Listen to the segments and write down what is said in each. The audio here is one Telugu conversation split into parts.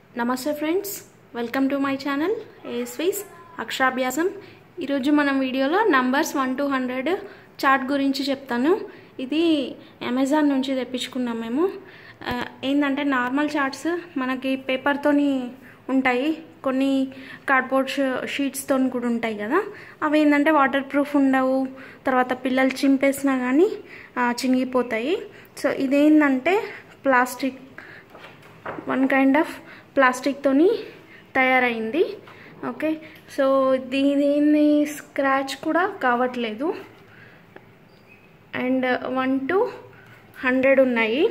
నమస్తే friends welcome to my channel ఏఎస్వీస్ అక్షరాభ్యాసం ఈరోజు మనం వీడియోలో numbers one to hundred chart గురించి చెప్తాను ఇది అమెజాన్ నుంచి తెప్పించుకున్నాం మేము ఆ, ఏంటంటే నార్మల్ చార్ట్స్ మనకి పేపర్తోని ఉంటాయి కొన్ని కార్డ్బోర్డ్ షీట్స్తో కూడా ఉంటాయి కదా అవి ఏంటంటే వాటర్ ప్రూఫ్ ఉండవు తర్వాత పిల్లలు చింపేసినా కానీ ఆ, చినిగిపోతాయి సో ఇదేంటంటే ప్లాస్టిక్ వన్ కైండ్ ఆఫ్ ప్లాస్టిక్తోని తయారైంది ఓకే సో దీని స్క్రాచ్ కూడా కావట్లేదు అండ్ వన్ టు హండ్రెడ్ ఉన్నాయి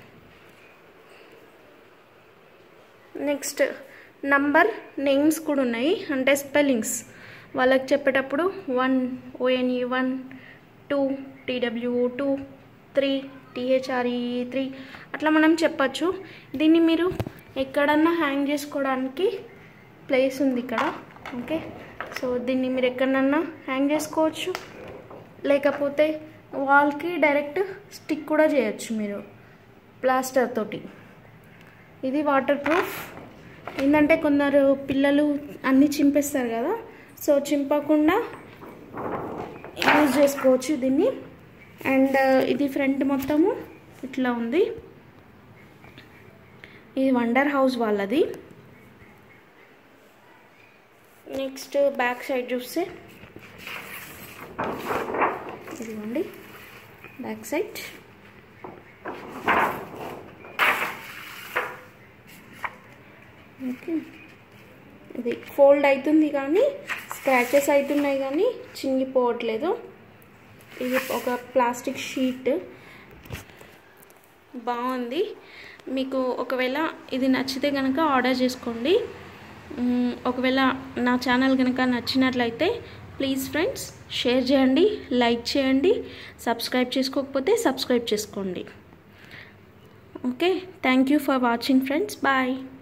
నెక్స్ట్ నంబర్ నేమ్స్ కూడా ఉన్నాయి అంటే స్పెల్లింగ్స్ వాళ్ళకి చెప్పేటప్పుడు one O N E one two T W two three T H R E three అట్లా మనం చెప్పచ్చు దీన్ని మీరు ఎక్కడన్నా హ్యాంగ్ చేసుకోవడానికి ప్లేస్ ఉంది ఇక్కడ ఓకే సో దీన్ని మీరు ఎక్కడన్నా హ్యాంగ్ చేసుకోవచ్చు లేకపోతే వాల్కి డైరెక్ట్ స్టిక్ కూడా చేయొచ్చు మీరు ప్లాస్టర్ తోటి ఇది వాటర్ ప్రూఫ్ ఏంటంటే కొందరు పిల్లలు అన్నీ చింపేస్తారు కదా సో చింపకుండా యూజ్ చేసుకోవచ్చు దీన్ని అండ్ ఇది ఫ్రంట్ మొత్తము ఇట్లా ఉంది ఇది వండర్ హౌస్ వాళ్ళది నెక్స్ట్ బ్యాక్ సైడ్ చూస్తే ఇదిగోండి బ్యాక్ సైడ్ ఓకే ఇది ఫోల్డ్ అవుతుంది కానీ స్క్రాచెస్ అవుతున్నాయి కానీ చింగిపోవట్లేదు ఇది ఒక ప్లాస్టిక్ షీట్ బాగుంది మీకు ఒకవేళ ఇది నచ్చితే కనుక ఆర్డర్ చేసుకోండి మ్, ఒకవేళ నా ఛానల్ కనుక నచ్చినట్లయితే ప్లీజ్ ఫ్రెండ్స్ షేర్ చేయండి లైక్ చేయండి సబ్స్క్రైబ్ చేసుకోకపోతే సబ్స్క్రైబ్ చేసుకోండి okay thank you for watching friends bye